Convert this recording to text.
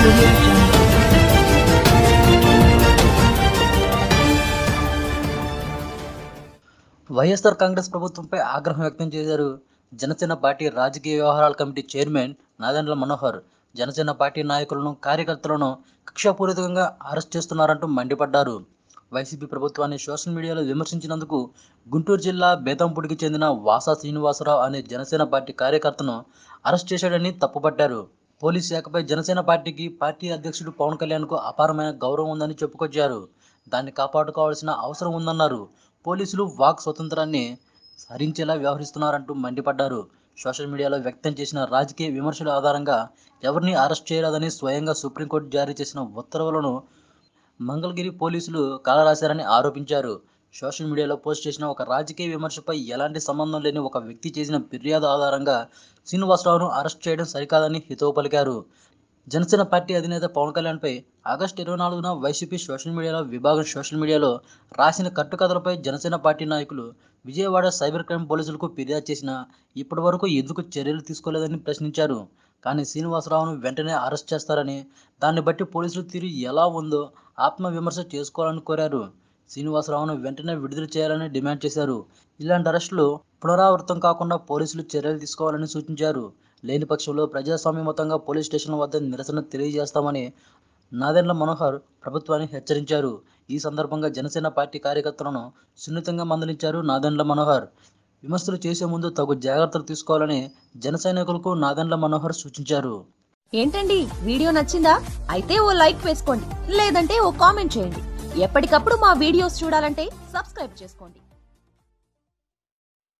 audio jungle. YSR Congress ప్రభుత్వంపై ఆగ్రహం వ్యక్తం చేశారు జనసేన పార్టీ రాజకీయ వ్యవహారాల committee chairman Nadendla Manohar Janasena party నాయకులను కార్యకర్తలను కక్షాపూరితంగా అరెస్ట్ చేస్తున్నారంటూ మండిపడ్డారు వైసీపీ ప్రభుత్వాన్ని సోషల్ మీడియాలో విమర్శించినందుకు గుంటూరు జిల్లా బేతంపూడికి చెందిన వాసా శ్రీనివాసరావు అనే జనసేన పార్టీ కార్యకర్తను అరెస్ట్ చేశాడని తప్పుపట్టారు పోలీస్ శాఖపై జనసేన పార్టీకి పార్టీ అధ్యక్షుడు పవన్ కళ్యాణ్కు అపారమైన గౌరవం ఉందని చెప్పుకొచ్చారు దాన్ని కాపాడుకోవాల్సిన అవసరం ఉందన్నారు పోలీసులు వాక్ స్వతంత్రాన్ని హరించేలా వ్యవహరిస్తున్నారంటూ మండిపడ్డారు సోషల్ మీడియాలో వ్యక్తం చేసిన రాజకీయ విమర్శల ఆధారంగా ఎవరిని అరెస్ట్ చేయరాదని స్వయంగా సుప్రీంకోర్టు జారీ చేసిన ఉత్తర్వులను మంగళగిరి పోలీసులు కాలరాశారని ఆరోపించారు సోషల్ మీడియాలో పోస్ట్ చేసిన ఒక రాజకీయ విమర్శపై ఎలాంటి సంబంధం లేని ఒక వ్యక్తి చేసిన ఫిర్యాదు ఆధారంగా శ్రీనివాసరావును అరెస్ట్ చేయడం సరికాదని హితవు పలికారు జనసేన పార్టీ అధినేత పవన్ కళ్యాణ్పై ఆగస్టు ఇరవై నాలుగున వైసీపీ సోషల్ మీడియాలో విభాగం సోషల్ మీడియాలో రాసిన కట్టుకథలపై జనసేన పార్టీ నాయకులు విజయవాడ సైబర్ క్రైమ్ పోలీసులకు ఫిర్యాదు చేసినా ఇప్పటి వరకు ఎందుకు చర్యలు తీసుకోలేదని ప్రశ్నించారు కానీ శ్రీనివాసరావును వెంటనే అరెస్ట్ చేస్తారని దాన్ని బట్టి పోలీసుల తీరు ఎలా ఉందో ఆత్మవిమర్శ చేసుకోవాలని కోరారు శ్రీనివాసరావును వెంటనే విడుదల చేయాలని డిమాండ్ చేశారు ఇలాంటి అరెస్టులు పునరావృతం కాకుండా పోలీసులు చర్యలు తీసుకోవాలని సూచించారు లేని పక్షంలో ప్రజాస్వామ్యమతంగా పోలీస్ స్టేషన్ల వద్ద నిరసన తెలియజేస్తామని నాదెండ్ల మనోహర్ ప్రభుత్వాన్ని హెచ్చరించారు ఈ సందర్భంగా జనసేన పార్టీ కార్యకర్తలను సున్నితంగా మందలించారు నాదెండ్ల మనోహర్ విమర్శలు చేసే ముందు తగు జాగ్రత్తలు తీసుకోవాలని జన సైనికులకు నాదెండ్ల మనోహర్ సూచించారు ఏంటండి వీడియో నచ్చిందా అయితే ఓ లైక్ వేసుకోండి లేదంటే ఓ కామెంట్ చేయండి ఎప్పటికప్పుడు మా వీడియోస్ చూడాలంటే సబ్స్క్రైబ్ చేసుకోండి